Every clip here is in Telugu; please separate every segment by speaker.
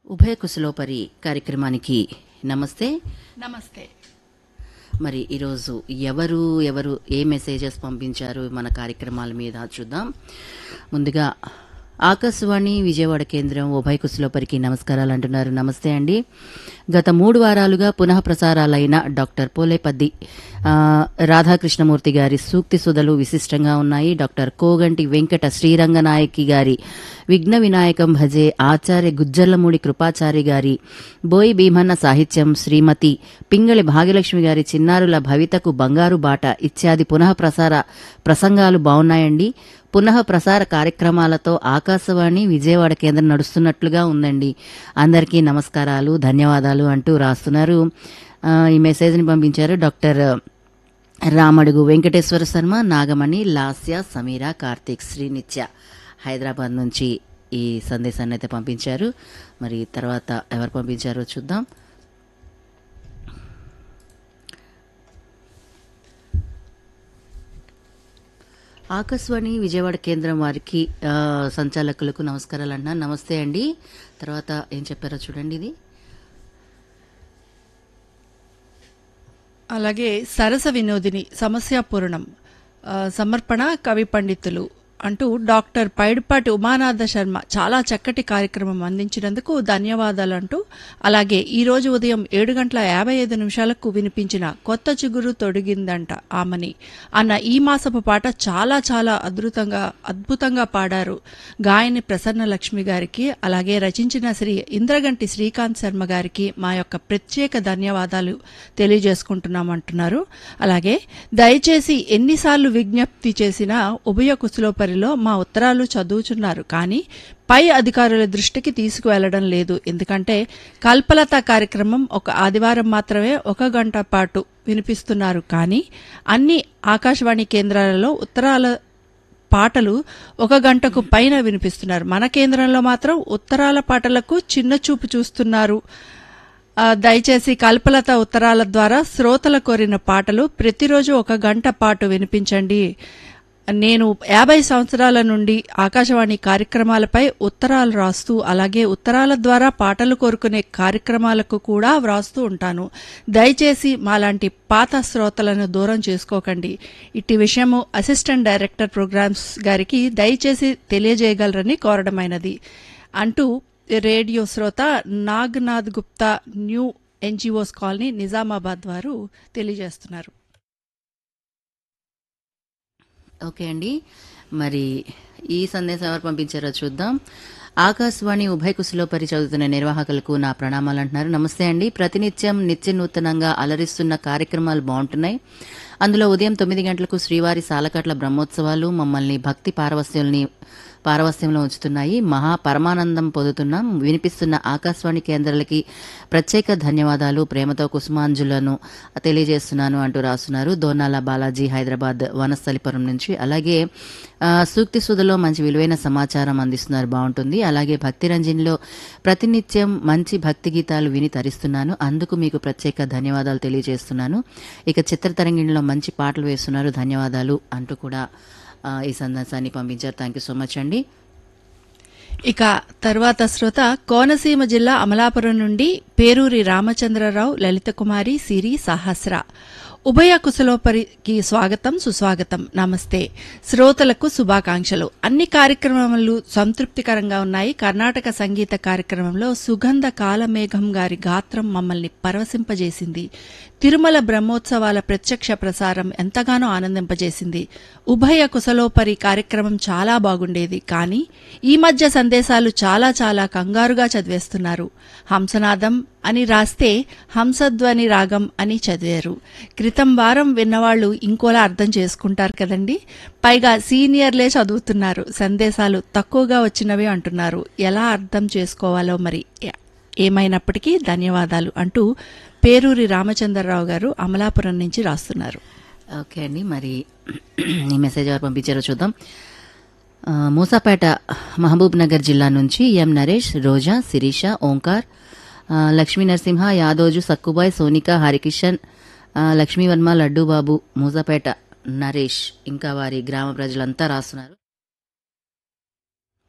Speaker 1: ఉభయ కుశలోపరి కార్యక్రమానికి నమస్తే
Speaker 2: నమస్తే
Speaker 1: మరి ఈరోజు ఎవరు ఎవరు ఏ మెసేజెస్ పంపించారు మన కార్యక్రమాల మీద చూద్దాం ముందుగా ఆకాశవాణి విజయవాడ కేంద్రం ఉభయ కుశలోపరికి నమస్కారాలు అంటున్నారు నమస్తే అండి గత మూడు వారాలుగా పునః ప్రసారాలైన డాక్టర్ పోలేపద్ది ఆ, రాధాకృష్ణమూర్తి గారి సూక్తి సుధలు విశిష్టంగా ఉన్నాయి డాక్టర్ కోగంటి వెంకట శ్రీరంగనాయకి గారి విఘ్న వినాయకం భజే ఆచార్య గుజ్జర్లమూడి కృపాచారి గారి బోయి భీమన్న సాహిత్యం శ్రీమతి పింగళి భాగ్యలక్ష్మి గారి చిన్నారుల భవితకు బంగారు బాట ఇత్యాది పునః ప్రసార ప్రసంగాలు బాగున్నాయండి పునః ప్రసార కార్యక్రమాలతో ఆకాశవాణి విజయవాడ కేంద్రం నడుస్తున్నట్లుగా ఉందండి అందరికీ నమస్కారాలు ధన్యవాదాలు అంటూ రాస్తున్నారు ఆ, ఈ మెసేజ్ని పంపించారు డాక్టర్ రామడుగు వెంకటేశ్వర శర్మ నాగమణి లాస్య సమీర కార్తీక్ శ్రీనిత్య హైదరాబాద్ నుంచి ఈ సందేశాన్ని అయితే పంపించారు మరి తర్వాత ఎవరు పంపించారో చూద్దాం ఆకాశవాణి విజయవాడ కేంద్రం వారికి ఆ, సంచాలకులకు నమస్కారాలు అన్నా నమస్తే అండి తర్వాత ఏం చెప్పారో చూడండి ఇది
Speaker 2: అలాగే సరస వినోదిని సమస్యాపూర్ణం ఆ, సమర్పణ కవి పండితులు అంటూ డాక్టర్ పైడిపాటి ఉమానాథ శర్మ చాలా చక్కటి కార్యక్రమం అందించినందుకు ధన్యవాదాలు అంటూ అలాగే ఈ రోజు ఉదయం ఏడు గంటల యాభై ఐదు నిమిషాలకు వినిపించిన కొత్త చిగురు తొడిగిందంట ఆమని అన్న ఈ మాసపు పాట చాలా చాలా అద్భుతంగా అద్భుతంగా పాడారు గాయని ప్రసన్న లక్ష్మి గారికి అలాగే రచించిన శ్రీ ఇంద్రగంటి శ్రీకాంత్ శర్మ గారికి మా యొక్క ప్రత్యేక ధన్యవాదాలు తెలియజేసుకుంటున్నామంటున్నారు అలాగే దయచేసి ఎన్నిసార్లు విజ్ఞప్తి చేసినా ఉభయ కుశలోపరిలో మా ఉత్తరాలు చదువుచున్నారు కానీ పై అధికారుల దృష్టికి తీసుకువెళ్లడం లేదు ఎందుకంటే కల్పలత కార్యక్రమం ఒక ఆదివారం మాత్రమే ఒక గంట పాటు వినిపిస్తున్నారు కానీ అన్ని ఆకాశవాణి కేంద్రాలలో ఉత్తరాల పాటలు ఒక గంటకు పైన వినిపిస్తున్నారు మన కేంద్రంలో మాత్రం ఉత్తరాల పాటలకు చిన్న చూపు చూస్తున్నారు ఆ, దయచేసి కల్పలత ఉత్తరాల ద్వారా శ్రోతల కోరిన పాటలు ప్రతిరోజు ఒక గంట పాటు వినిపించండి నేను యాభై సంవత్సరాల నుండి ఆకాశవాణి కార్యక్రమాలపై ఉత్తరాలు రాస్తూ అలాగే ఉత్తరాల ద్వారా పాటలు కోరుకునే కార్యక్రమాలకు కూడా వ్రాస్తూ ఉంటాను దయచేసి మాలాంటి పాత శ్రోతలను దూరం చేసుకోకండి ఇట్టి విషయము అసిస్టెంట్ డైరెక్టర్ ప్రోగ్రామ్స్ గారికి దయచేసి తెలియజేయగలరని కోరడమైనది అంటూ రేడియో శ్రోత Nagnath Gupta new NGOs colony Nizamabad వారు తెలియజేస్తున్నారు
Speaker 1: ఓకే అండి మరి ఈ సందేశం ఎవరు పంపించారో చూద్దాం ఆకాశవాణి ఉభయ కుశలోపరి చదువుతున్న నిర్వాహకులకు నా ప్రణామాలు అంటున్నారు నమస్తే అండి ప్రతినిత్యం నిత్య నూతనంగా అలరిస్తున్న కార్యక్రమాలు బాగుంటున్నాయి అందులో ఉదయం తొమ్మిది గంటలకు శ్రీవారి సాలకట్ల బ్రహ్మోత్సవాలు మమ్మల్ని భక్తి పారవస్యంని పారవస్యంలో ఉంచుతున్నాయి మహా పరమానందం పొందుతున్నాం వినిపిస్తున్న ఆకాశవాణి కేంద్రాలకి ప్రత్యేక ధన్యవాదాలు ప్రేమతో కుసుమాంజులను తెలియజేస్తున్నాను అంటూ రాస్తున్నారు దోనాల బాలాజీ హైదరాబాద్ వనస్థలిపురం నుంచి అలాగే ఆ, సూక్తి సుధలో మంచి విలువైన సమాచారం అందిస్తున్నారు బాగుంటుంది అలాగే భక్తి రంజన్లో ప్రతినిత్యం మంచి భక్తి గీతాలు విని తరిస్తున్నాను అందుకు మీకు ప్రత్యేక ధన్యవాదాలు తెలియజేస్తున్నాను ఇక చిత్రతరంగిణిలో మంచి పాటలు వేస్తున్నారు ధన్యవాదాలు అంటూ కూడా ఆ, ఈ సందేశాన్ని పంపించారు థ్యాంక్ యూ సో మచ్ అండి
Speaker 2: ఇక తర్వాత శ్రోత కోనసీమ జిల్లా అమలాపురం నుండి పేరూరి రామచంద్రరావు లలిత కుమారి సిరి సహస్ర ఉభయ కుశలోపరికి స్వాగతం సుస్వాగతం నమస్తే శ్రోతలకు శుభాకాంక్షలు అన్ని కార్యక్రమాలు సంతృప్తికరంగా ఉన్నాయి కర్ణాటక సంగీత కార్యక్రమంలో సుగంధ కాలమేఘం గారి గాత్రం మమ్మల్ని పరవశింపజేసింది తిరుమల బ్రహ్మోత్సవాల ప్రత్యక్ష ప్రసారం ఎంతగానో ఆనందింపజేసింది ఉభయ కుశలోపరి కార్యక్రమం చాలా బాగుండేది కానీ ఈ మధ్య సందేశాలు చాలా చాలా కంగారుగా చదివేస్తున్నారు హంసనాదం అని రాస్తే హంసధ్వని రాగం అని చదివారు క్రితం వారం విన్నవాళ్లు ఇంకోలా అర్థం చేసుకుంటారు కదండి పైగా సీనియర్లే చదువుతున్నారు సందేశాలు తక్కువగా వచ్చినవి అంటున్నారు ఎలా అర్థం చేసుకోవాలో మరి ఏ- ఏమైనప్పటికీ ధన్యవాదాలు అంటూ పేరూరి రామచంద్రరావు గారు అమలాపురం నుంచి రాస్తున్నారు
Speaker 1: ఓకే అండి మరి ఈ మెసేజ్ ఎవరు పంపించారో చూద్దాం ఆ, మూసాపేట మహబూబ్ నగర్ జిల్లా నుంచి ఎం నరేష్ రోజా శిరీష ఓంకార్ ఆ, లక్ష్మీ నరసింహ యాదోజు సక్కుబాయ్ సోనిక హరికిషన్ ఆ, లక్ష్మీవర్మ లడ్డూబాబు మూసాపేట నరేష్ ఇంకా వారి గ్రామ ప్రజలంతా రాస్తున్నారు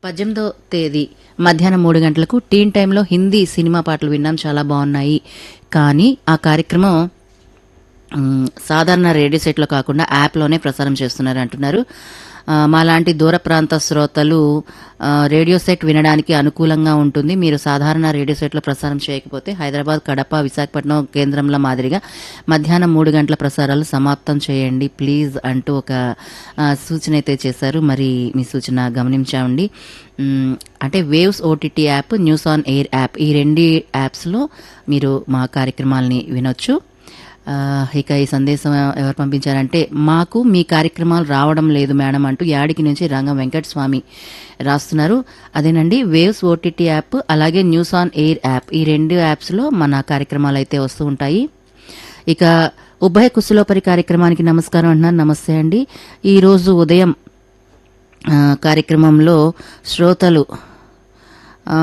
Speaker 1: పద్దెనిమిదో తేదీ మధ్యాహ్నం మూడు గంటలకు టీన్ టైంలో హిందీ సినిమా పాటలు విన్నాం చాలా బాగున్నాయి కానీ ఆ కార్యక్రమం మ్, సాధారణ రేడియో సెట్లో కాకుండా యాప్లోనే ప్రసారం చేస్తున్నారు అంటున్నారు ఆ, మాలాంటి దూర ప్రాంత శ్రోతలు ఆ, రేడియో సెట్ వినడానికి అనుకూలంగా ఉంటుంది మీరు సాధారణ రేడియో సెట్లో ప్రసారం చేయకపోతే హైదరాబాద్ కడప విశాఖపట్నం కేంద్రంలో మాదిరిగా మధ్యాహ్నం మూడు గంటల ప్రసారాలు సమాప్తం చేయండి ప్లీజ్ అంటూ ఒక ఆ, సూచన అయితే చేశారు మరి మీ సూచన గమనించామండి మ్, అంటే Waves OTT app news on air app ఈ రెండు యాప్స్లో మీరు మా కార్యక్రమాల్ని వినొచ్చు ఆ, ఇక ఈ సందేశం ఎవరు పంపించారంటే మాకు మీ కార్యక్రమాలు రావడం లేదు మేడం అంటూ యాడికి నుంచి రంగం వెంకట స్వామి రాస్తున్నారు అదేనండి వేవ్స్ ఓటీటీ యాప్ అలాగే న్యూస్ ఆన్ ఎయిర్ యాప్ ఈ రెండు యాప్స్లో మన కార్యక్రమాలు అయితే వస్తూ ఉంటాయి ఇక ఉభయ కుశలోపరి కార్యక్రమానికి నమస్కారం అంటున్నారు నమస్తే అండి ఈరోజు ఉదయం ఆ, కార్యక్రమంలో శ్రోతలు ఆ,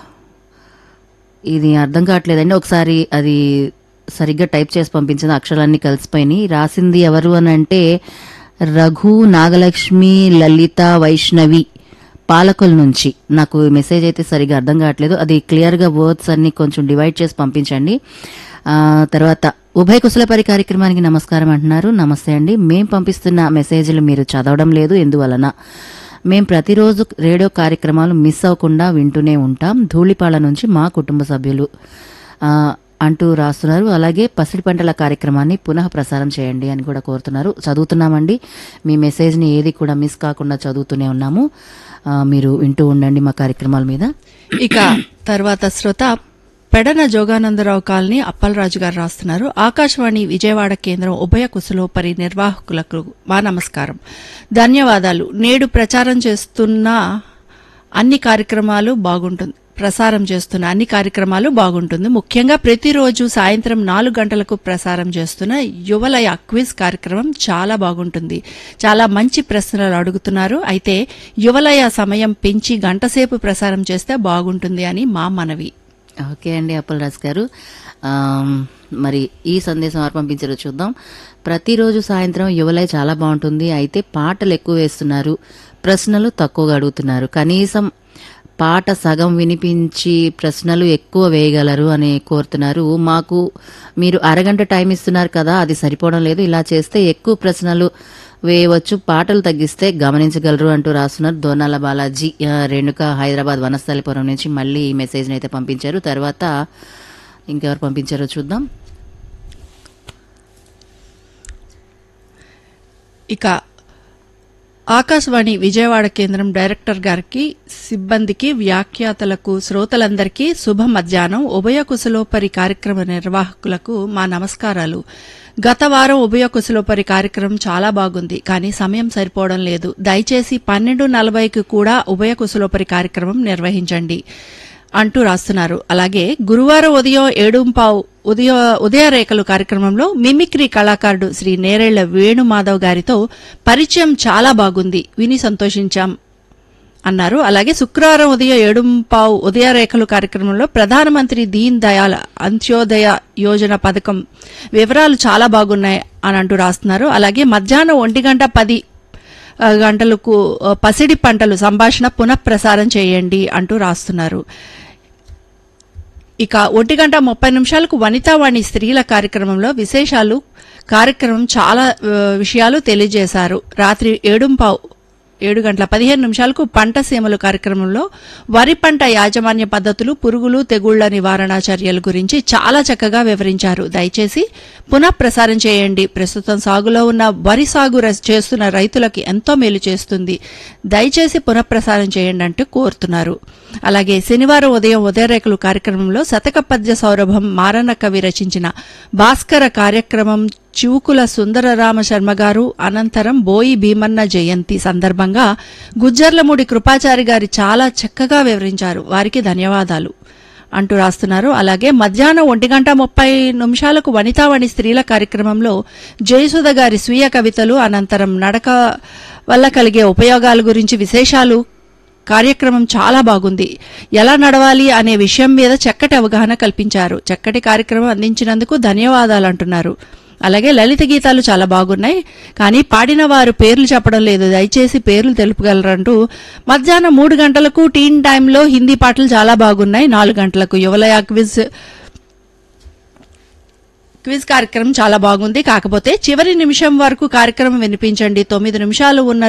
Speaker 1: ఇది అర్థం కావట్లేదండి ఒకసారి అది సరిగ్గా టైప్ చేసి పంపించిన అక్షరాలన్నీ కలిసిపోయినాయి రాసింది ఎవరు అని అంటే రఘు నాగలక్ష్మి లలిత వైష్ణవి పాలకుల నుంచి నాకు మెసేజ్ అయితే సరిగ్గా అర్థం కావట్లేదు అది క్లియర్గా వర్డ్స్ అన్ని కొంచెం డివైడ్ చేసి పంపించండి ఆ, తర్వాత ఉభయ కుశలపరి కార్యక్రమానికి నమస్కారం అంటున్నారు నమస్తే అండి మేం పంపిస్తున్న మెసేజ్లు మీరు చదవడం లేదు ఎందువలన మేం ప్రతిరోజు రేడియో కార్యక్రమాలు మిస్ అవ్వకుండా వింటూనే ఉంటాం ధూళిపాల నుంచి మా కుటుంబ సభ్యులు ఆ, అంటూ రాస్తున్నారు అలాగే పసిడి పంటల కార్యక్రమాన్ని పునః ప్రసారం చేయండి అని కూడా కోరుతున్నారు చదువుతున్నామండి మీ మెసేజ్ని ఏది కూడా మిస్ కాకుండా చదువుతూనే ఉన్నాము ఆ, మీరు వింటూ ఉండండి మా కార్యక్రమాల మీద
Speaker 2: ఇక తర్వాత శ్రోత పెడన జోగానందరావు కాలనీ అప్పలరాజు గారు రాస్తున్నారు ఆకాశవాణి విజయవాడ కేంద్రం ఉభయ కుశలోపరి నిర్వాహకులకు మా నమస్కారం ధన్యవాదాలు నేడు ప్రచారం చేస్తున్న అన్ని కార్యక్రమాలు బాగుంటుంది ప్రసారం చేస్తున్న అన్ని కార్యక్రమాలు బాగుంటుంది ముఖ్యంగా ప్రతిరోజు సాయంత్రం నాలుగు గంటలకు ప్రసారం చేస్తున్న యువలయ క్విజ్ కార్యక్రమం చాలా బాగుంటుంది చాలా మంచి ప్రశ్నలు అడుగుతున్నారు అయితే యువలయ సమయం పెంచి గంటసేపు ప్రసారం చేస్తే బాగుంటుంది అని మా మనవి
Speaker 1: ఓకే అండి అప్పలరాజు గారు ఆమ్, మరి ఈ సందేశం ఎవరు పంపించారో చూద్దాం ప్రతిరోజు సాయంత్రం యువలై చాలా బాగుంటుంది అయితే పాటలు ఎక్కువ వేస్తున్నారు ప్రశ్నలు తక్కువగా అడుగుతున్నారు కనీసం పాట సగం వినిపించి ప్రశ్నలు ఎక్కువ వేయగలరు అని కోరుతున్నారు మాకు మీరు అరగంట టైం ఇస్తున్నారు కదా అది సరిపోవడం లేదు ఇలా చేస్తే ఎక్కువ ప్రశ్నలు వేయవచ్చు పాటలు తగ్గిస్తే గమనించగలరు అంటూ రాస్తున్నారు దోనాల బాలాజీ ఆ, రేణుక హైదరాబాద్ వనస్థలిపురం నుంచి మళ్ళీ ఈ మెసేజ్ని అయితే పంపించారు తర్వాత ఇంకెవరు పంపించారో చూద్దాం
Speaker 2: ఇక ఆకాశవాణి విజయవాడ కేంద్రం డైరెక్టర్ గారికి సిబ్బందికి వ్యాఖ్యాతలకు శ్రోతలందరికీ శుభ మధ్యాహ్నం ఉభయ కుశలోపరి కార్యక్రమ నిర్వాహకులకు మా నమస్కారాలు గత వారం ఉభయ కుశలోపరి కార్యక్రమం చాలా బాగుంది కానీ సమయం సరిపోవడం లేదు దయచేసి పన్నెండు నలభైకి కూడా ఉభయ కుశలోపరి కార్యక్రమం నిర్వహించండి అంటూ రాస్తున్నారు అలాగే గురువారం ఉదయం ఏడుంపావు ఉదయ ఉదయరేఖలు కార్యక్రమంలో మిమిక్రీ కళాకారుడు శ్రీ నేరేళ్ల వేణుమాధవ్ గారితో పరిచయం చాలా బాగుంది విని సంతోషించాం అన్నారు అలాగే శుక్రవారం ఉదయం ఏడుంపావు ఉదయరేఖలు కార్యక్రమంలో ప్రధానమంత్రి దీన్ దయాళ్ అంత్యోదయ యోజన పథకం వివరాలు చాలా బాగున్నాయి అని అంటూ రాస్తున్నారు అలాగే మధ్యాహ్నం ఒంటి గంట పది ఆ, గంటలకు ఆ, పసిడి పంటలు సంభాషణ పునఃప్రసారం చేయండి అంటూ రాస్తున్నారు ఇక ఒంటి గంట ముప్పై నిమిషాలకు వనితావాణి స్త్రీల కార్యక్రమంలో విశేషాలు కార్యక్రమం చాలా ఆ, విషయాలు తెలియజేశారు రాత్రి ఏడుంపావు ఏడు గంటల పదిహేను నిమిషాలకు పంట సీమలు కార్యక్రమంలో వరి పంట యాజమాన్య పద్ధతులు పురుగులు తెగుళ్ల నివారణ చర్యల గురించి చాలా చక్కగా వివరించారు దయచేసి పునః ప్రసారం చేయండి ప్రస్తుతం సాగులో ఉన్న వరి సాగు రస్- చేస్తున్న రైతులకు ఎంతో మేలు చేస్తుంది దయచేసి పునఃప్రసారం చేయండి అంటూ కోరుతున్నారు అలాగే శనివారం ఉదయం ఉదయరేఖలు కార్యక్రమంలో శతక పద్య సౌరభం మారన్న కవి రచించిన భాస్కర కార్యక్రమం చివుకుల సుందరరామ శర్మ గారు అనంతరం బోయి భీమన్న జయంతి సందర్భంగా గుజ్జర్లమూడి కృపాచారి గారి చాలా చక్కగా వివరించారు వారికి ధన్యవాదాలు అంటూ రాస్తున్నారు అలాగే మధ్యాహ్నం ఒంటి గంట ముప్పై నిమిషాలకు వనితావాణి స్త్రీల కార్యక్రమంలో జయసుధ గారి స్వీయ కవితలు అనంతరం నడక వల్ల కలిగే ఉపయోగాల గురించి విశేషాలు కార్యక్రమం చాలా బాగుంది ఎలా నడవాలి అనే విషయం మీద చక్కటి అవగాహన కల్పించారు చక్కటి కార్యక్రమం అందించినందుకు ధన్యవాదాలు అంటున్నారు అలాగే లలిత గీతాలు చాలా బాగున్నాయి కానీ పాడిన వారు పేర్లు చెప్పడం లేదు దయచేసి పేర్లు తెలుపగలరంటూ మధ్యాహ్నం మూడు గంటలకు టీన్ టైంలో హిందీ పాటలు చాలా బాగున్నాయి నాలుగు గంటలకు యువలయ క్విజ్ క్విజ్ కార్యక్రమం చాలా బాగుంది కాకపోతే చివరి నిమిషం వరకు కార్యక్రమం వినిపించండి తొమ్మిది నిమిషాలు ఉన్న